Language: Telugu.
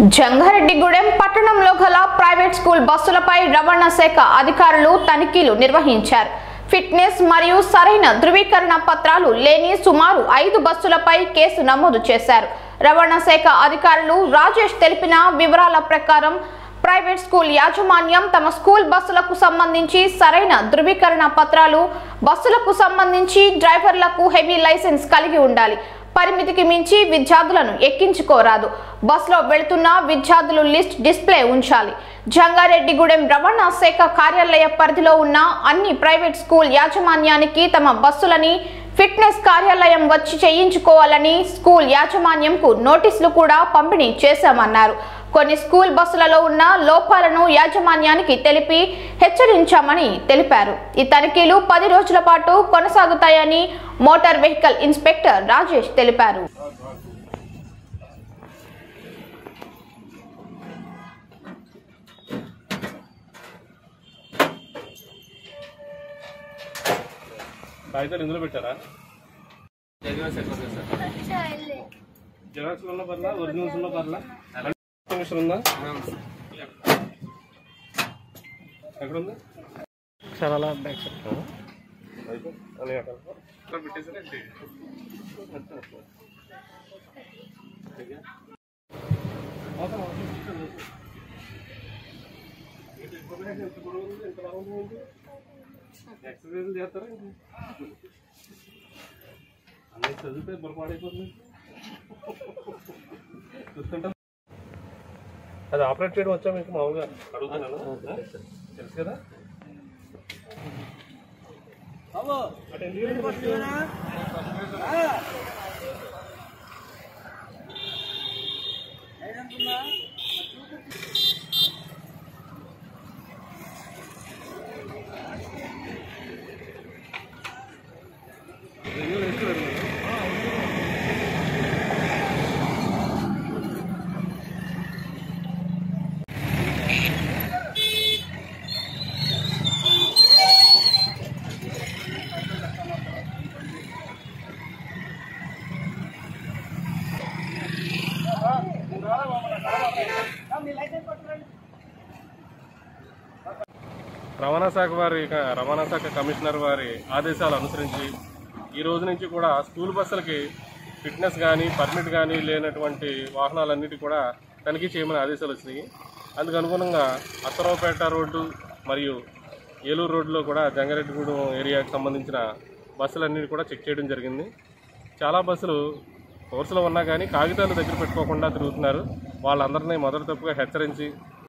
జంగారెడ్డిగూడెం పట్టణంలో గల ప్రైవేట్ స్కూల్ బస్సులపై రవాణా శాఖ అధికారులు తనిఖీలు నిర్వహించారు ఫిట్నెస్ మరియు సరైన ధృవీకరణ పత్రాలు లేని సుమారు ఐదు బస్సులపై కేసు నమోదు చేశారు రవాణా శాఖ అధికారులు రాజేష్ తెలిపిన వివరాల ప్రకారం ప్రైవేట్ స్కూల్ యాజమాన్యం తమ స్కూల్ బస్సులకు సంబంధించి సరైన ధృవీకరణ పత్రాలు బస్సులకు సంబంధించి డ్రైవర్లకు హెవీ లైసెన్స్ కలిగి ఉండాలి పరిమితికి మించి విద్యార్థులను ఎక్కించుకోరాదు బస్సులో వెళుతున్న విద్యార్థులు లిస్ట్ డిస్ప్లే ఉంచాలి జంగారెడ్డిగూడెం రవాణా శాఖ కార్యాలయ పరిధిలో ఉన్న అన్ని ప్రైవేట్ స్కూల్ యాజమాన్యానికి తమ బస్సులని ఫిట్నెస్ కార్యాలయం వచ్చి చేయించుకోవాలని స్కూల్ యాజమాన్యంకు నోటీసులు కూడా పంపిణీ చేశామన్నారు కొన్ని స్కూల్ బస్సులలో ఉన్న లోపాలను యాజమాన్యానికి తెలిపి హెచ్చరించామని తెలిపారు ఈ తనిఖీలు పది రోజుల పాటు కొనసాగుతాయని మోటార్ వెహికల్ ఇన్స్పెక్టర్ రాజేష్ తెలిపారు కాగితాలు ఇందులో పెట్టారా జిరాక్స్ ఉన్న పర్లా ఒరిజినల్స్ ఉన్న పర్లా కమిషన్ ఉందా ఎక్కడ ఉంది చాలా బ్యాక్ సైడ్ అయితే అని అక్కడ ఇక్కడ పెట్టేసారా ఏంటి? అవసరం, అవసరం. ఏంటి, information ఎంత పొడవు ఉంది, ఎంత లావు ఉంది ఏంటి? ఎక్సర్సైజ్ చేస్తారా ఏంటి? అన్నీ చదివితే పొరపాడైపోతుంది చూస్తుంటా అది ఆపరేట్ చేయడం వచ్చా మీకు మామూలుగా అడుగుతున్నాను ఆ? తెలుసు కదా అటు ఎందుకు వెళ్ళి ఫస్ట్? ఎందుకు వేసుకోలేదు? రవాణా శాఖ వారి రవాణా శాఖ కమిషనర్ వారి ఆదేశాలు అనుసరించి ఈ రోజు నుంచి కూడా స్కూల్ బస్సులకి ఫిట్నెస్ కానీ పర్మిట్ కానీ లేనటువంటి వాహనాలన్నిటి కూడా తనిఖీ చేయమని ఆదేశాలు వచ్చినాయి అందుకు అనుగుణంగా అత్తరావుపేట రోడ్డు మరియు ఏలూరు రోడ్డులో కూడా జంగారెడ్డిగూడెం ఏరియాకి సంబంధించిన బస్సులన్నిటి కూడా చెక్ చేయడం జరిగింది చాలా బస్సులు కోర్సులో ఉన్నా కానీ కాగితాలు దగ్గర పెట్టుకోకుండా తిరుగుతున్నారు వాళ్ళందరినీ మొదటి తప్పుగా హెచ్చరించి